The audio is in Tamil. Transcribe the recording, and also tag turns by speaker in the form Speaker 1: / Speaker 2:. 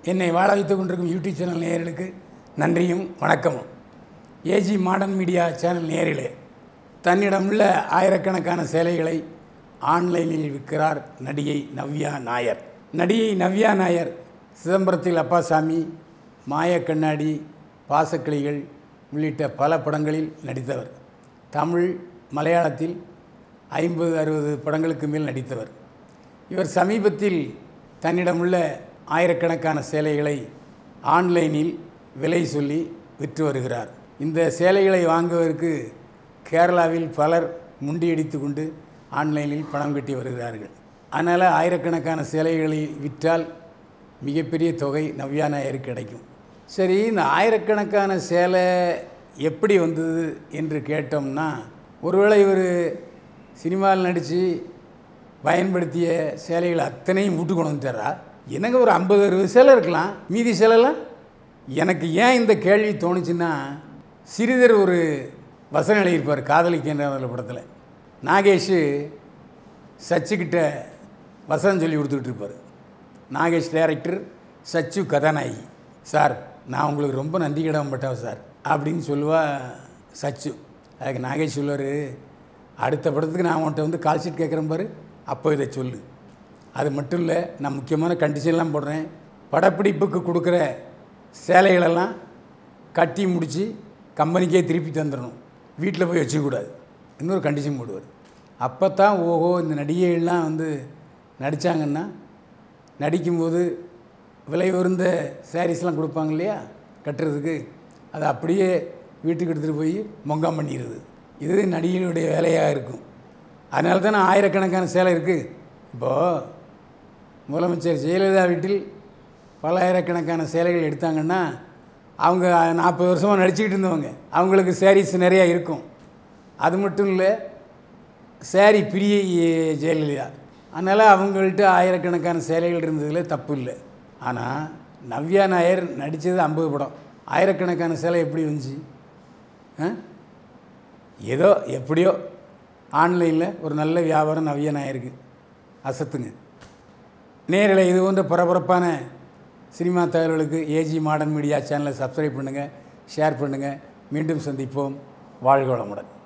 Speaker 1: என்னை வாழ வைத்துக் கொண்டிருக்கும் யூடியூப் சேனல் நேயர்களுக்கு நன்றியும் வணக்கமும் ஏஜி மாடர்ன் மீடியா சேனல் நேயர்களே தன்னிடமுள்ள ஆயிரக்கணக்கான சேலைகளை ஆன்லைனில் விற்கிறார் நடிகை நவ்யா நாயர் நடிகை நவ்யா நாயர் சிதம்பரத்தில் அப்பாசாமி மாய கண்ணாடி பாசக்கிளிகள் உள்ளிட்ட பல படங்களில் நடித்தவர் தமிழ் மலையாளத்தில் ஐம்பது அறுபது படங்களுக்கு மேல் நடித்தவர் இவர் சமீபத்தில் தன்னிடமுள்ள ஆயிரக்கணக்கான சேலைகளை ஆன்லைனில் விலை சொல்லி விற்று வருகிறார் இந்த சேலைகளை வாங்குவதற்கு கேரளாவில் பலர் முண்டியடித்து கொண்டு ஆன்லைனில் பணம் கட்டி வருகிறார்கள் அதனால் ஆயிரக்கணக்கான சேலைகளை விற்றால் மிகப்பெரிய தொகை நவ்யா நாயருக்கு கிடைக்கும் சரி இந்த ஆயிரக்கணக்கான சேலை எப்படி வந்தது என்று கேட்டோம்னா ஒருவேளை இவர் சினிமாவில் நடித்து பயன்படுத்திய சேலைகள் அத்தனையும் வீட்டு கொண்டு வந்துட்டாரா எனக்கு ஒரு ஐம்பது அறுபது சேலை இருக்கலாம் மீதி சேலைலாம் எனக்கு ஏன் இந்த கேள்வி தோணுச்சுன்னா சிறிதர் ஒரு வசனம் எழுதியிருப்பார் காதலிக்கின்ற படத்தில் நாகேஷ் சச்சுக்கிட்ட வசனம் சொல்லி கொடுத்துக்கிட்டு இருப்பார் நாகேஷ் டைரக்டர் சச்சு கதாநாயகி சார் நான் உங்களுக்கு ரொம்ப நன்றி கடமைப்பட்டவன் சார் அப்படின்னு சொல்லுவா சச்சு அதுக்கு நாகேஷ் சொல்லுவார் அடுத்த படத்துக்கு நான் உன்கிட்ட வந்து கால் ஷீட் கேட்குறேன் பாரு அப்போ இதை சொல்லு அது மட்டும் இல்லை நான் முக்கியமான கண்டிஷன்லாம் போடுறேன் படப்பிடிப்புக்கு கொடுக்குற சேலைகளெல்லாம் கட்டி முடித்து கம்பெனிக்கே திருப்பி தந்துடணும் வீட்டில் போய் வச்சுக்கூடாது இன்னொரு கண்டிஷன் போடுவார் அப்போ தான் ஓஹோ இந்த நடிகைகள்லாம் வந்து நடித்தாங்கன்னா நடிக்கும்போது விலை உயர்ந்த சாரீஸ்லாம் கொடுப்பாங்க இல்லையா கட்டுறதுக்கு அதை அப்படியே வீட்டுக்கு எடுத்துகிட்டு போய் மொங்காம் பண்ணிடுது இது நடிகைகளுடைய வேலையாக இருக்கும் அதனால தான் ஆயிரக்கணக்கான சேலை இருக்குது இப்போது முதலமைச்சர் ஜெயலலிதா வீட்டில் பல ஆயிரக்கணக்கான சேலைகள் எடுத்தாங்கன்னா அவங்க நாற்பது வருஷமாக நடிச்சுக்கிட்டு இருந்தவங்க அவங்களுக்கு சாரீஸ் நிறையா இருக்கும் அது மட்டும் இல்லை சாரி பிரிய ஜெயலலிதா அதனால் அவங்கள்ட்ட ஆயிரக்கணக்கான சேலைகள் இருந்ததில் தப்பு இல்லை ஆனால் நவ்யா நாயர் நடித்தது ஐம்பது படம் ஆயிரக்கணக்கான சேலை எப்படி வந்துச்சு ஆ? ஏதோ எப்படியோ ஆன்லைனில் ஒரு நல்ல வியாபாரம் நவ்யா நாயருக்கு அசத்துங்க நேரில் இது போன்ற பரபரப்பான சினிமா தகவல்களுக்கு ஏஜி மாடர்ன் மீடியா சேனலை சப்ஸ்கிரைப் பண்ணுங்கள் ஷேர் பண்ணுங்கள் மீண்டும் சந்திப்போம் வாழ்க வளமுடன்